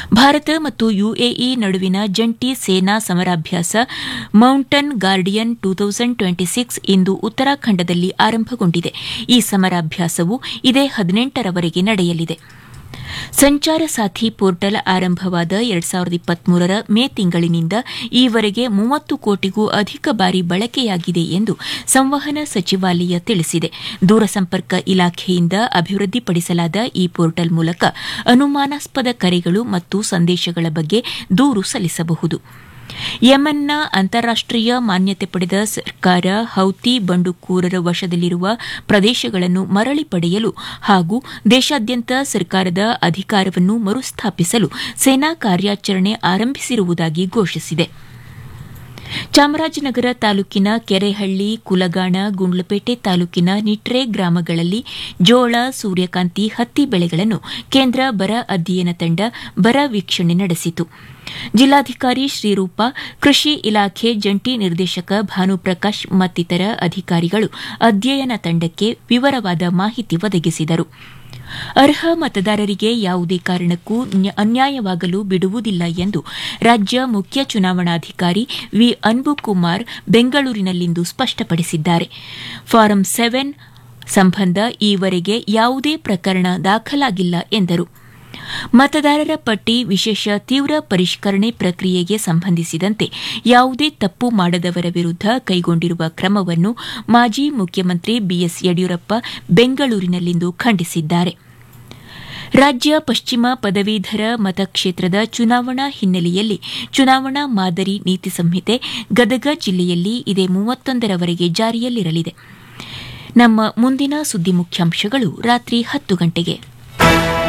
ಭಾರತ ಮತ್ತು ಯುಎಇ ನಡುವಿನ ಜಂಟಿ ಸೇನಾ ಸಮರಾಭ್ಯಾಸ mountain guardian two thousand twenty six ಇಂದು ಉತ್ತರಾಖಂಡದಲ್ಲಿ ಆರಂಭಗೊಂಡಿದೆ ಈ ಸಮರಾಭ್ಯಾಸವು ಇದೇ ಹದಿನೆಂಟರವರೆಗೆ ನಡೆಯಲಿದೆ ಸಂಚಾರ ಸಾಥಿ ಪೋರ್ಟಲ್ ಆರಂಭವಾದ ಎರಡ್ ಸಾವಿರದ ಇಪ್ಪತ್ಮೂರರ ಮೇ ತಿಂಗಳಿನಿಂದ ಈವರೆಗೆ ಮೂವತ್ತು ಕೋಟಿಗೂ ಅಧಿಕ ಬಾರಿ ಬಳಕೆಯಾಗಿದೆ ಎಂದು ಸಂವಹನ ಸಚಿವಾಲಯ ತಿಳಿಸಿದೆ ದೂರಸಂಪರ್ಕ ಇಲಾಖೆಯಿಂದ ಅಭಿವೃದ್ಧಿಪಡಿಸಲಾದ ಈ ಪೋರ್ಟಲ್ ಮೂಲಕ ಅನುಮಾನಾಸ್ಪದ ಕರೆಗಳು ಮತ್ತು ಸಂದೇಶಗಳ ಬಗ್ಗೆ ದೂರು ಸಲ್ಲಿಸಬಹುದು ಯೆಮೆನ್ನ ಅಂತಾರಾಷ್ಟೀಯ ಮಾನ್ಯತೆ ಪಡೆದ ಸರ್ಕಾರ ಹೌತಿ ಬಂಡುಕೋರರ ವಶದಲ್ಲಿರುವ ಪ್ರದೇಶಗಳನ್ನು ಮರಳಿ ಪಡೆಯಲು ಹಾಗೂ ದೇಶಾದ್ಯಂತ ಸರ್ಕಾರದ ಅಧಿಕಾರವನ್ನು ಮರುಸ್ಥಾಪಿಸಲು ಸೇನಾ ಕಾರ್ಯಾಚರಣೆ ಆರಂಭಿಸಿರುವುದಾಗಿ ಘೋಷಿಸಿದೆ ಚಾಮರಾಜನಗರ ತಾಲೂಕಿನ ಕೆರೆಹಳ್ಳಿ ಕುಲಗಾಣ ಗುಂಡ್ಲಪೇಟೆ ತಾಲೂಕಿನ ನಿಟ್ರೆ ಗ್ರಾಮಗಳಲ್ಲಿ ಜೋಳ ಸೂರ್ಯಕಾಂತಿ ಹತ್ತಿ ಬೆಳೆಗಳನ್ನು ಕೇಂದ್ರ ಬರ ಅಧ್ಯಯನ ತಂಡ ಬರ ವೀಕ್ಷಣೆ ನಡೆಸಿತು ಜಿಲ್ಲಾಧಿಕಾರಿ ಶ್ರೀರೂಪ ಕೃಷಿ ಇಲಾಖೆ ಜಂಟಿ ನಿರ್ದೇಶಕ ಭಾನುಪ್ರಕಾಶ್ ಮತ್ತಿತರ ಅಧಿಕಾರಿಗಳು ಅಧ್ಯಯನ ತಂಡಕ್ಕೆ ವಿವರವಾದ ಮಾಹಿತಿ ಒದಗಿಸಿದರು ಅರ್ಹ ಮತದಾರರಿಗೆ ಯಾವುದೇ ಕಾರಣಕ್ಕೂ ಅನ್ಯಾಯವಾಗಲು ಬಿಡುವುದಿಲ್ಲ ಎಂದು ರಾಜ್ಯ ಮುಖ್ಯ ಚುನಾವಣಾಧಿಕಾರಿ ವಿ ಅನ್ಬುಕುಮಾರ್ ಬೆಂಗಳೂರಿನಲ್ಲಿಂದು ಸ್ಪಷ್ಟಪಡಿಸಿದ್ದಾರೆ ಫಾರಂ ಸೆವೆನ್ ಸಂಬಂಧ ಈವರೆಗೆ ಯಾವುದೇ ಪ್ರಕರಣ ದಾಖಲಾಗಿಲ್ಲ ಎಂದರು ಮತದಾರರ ಪಟ್ಟಿ ವಿಶೇಷ ತೀವ್ರ ಪರಿಷ್ಕರಣೆ ಪ್ರಕ್ರಿಯೆಗೆ ಸಂಬಂಧಿಸಿದಂತೆ ಯಾವುದೇ ತಪ್ಪು ಮಾಡದವರ ವಿರುದ್ದ ಕೈಗೊಂಡಿರುವ ಕ್ರಮವನ್ನು ಮಾಜಿ ಮುಖ್ಯಮಂತ್ರಿ ಬಿಎಸ್ ಯಡಿಯೂರಪ್ಪ ಬೆಂಗಳೂರಿನಲ್ಲಿಂದು ಖಂಡಿಸಿದ್ದಾರೆ ರಾಜ್ಯ ಪಶ್ಚಿಮ ಪದವೀಧರ ಮತಕ್ಷೇತ್ರದ ಚುನಾವಣಾ ಹಿನ್ನೆಲೆಯಲ್ಲಿ ಚುನಾವಣಾ ಮಾದರಿ ನೀತಿ ಸಂಹಿತೆ ಗದಗ ಜಿಲ್ಲೆಯಲ್ಲಿ ಇದೇ ಮೂವತ್ತೊಂದರವರೆಗೆ ಜಾರಿಯಲ್ಲಿರಲಿದೆ ನಮ್ಮ ಮುಂದಿನ ಸುದ್ದಿ ಮುಖ್ಯಾಂಶಗಳು ರಾತ್ರಿ ಹತ್ತು ಗಂಟೆಗೆ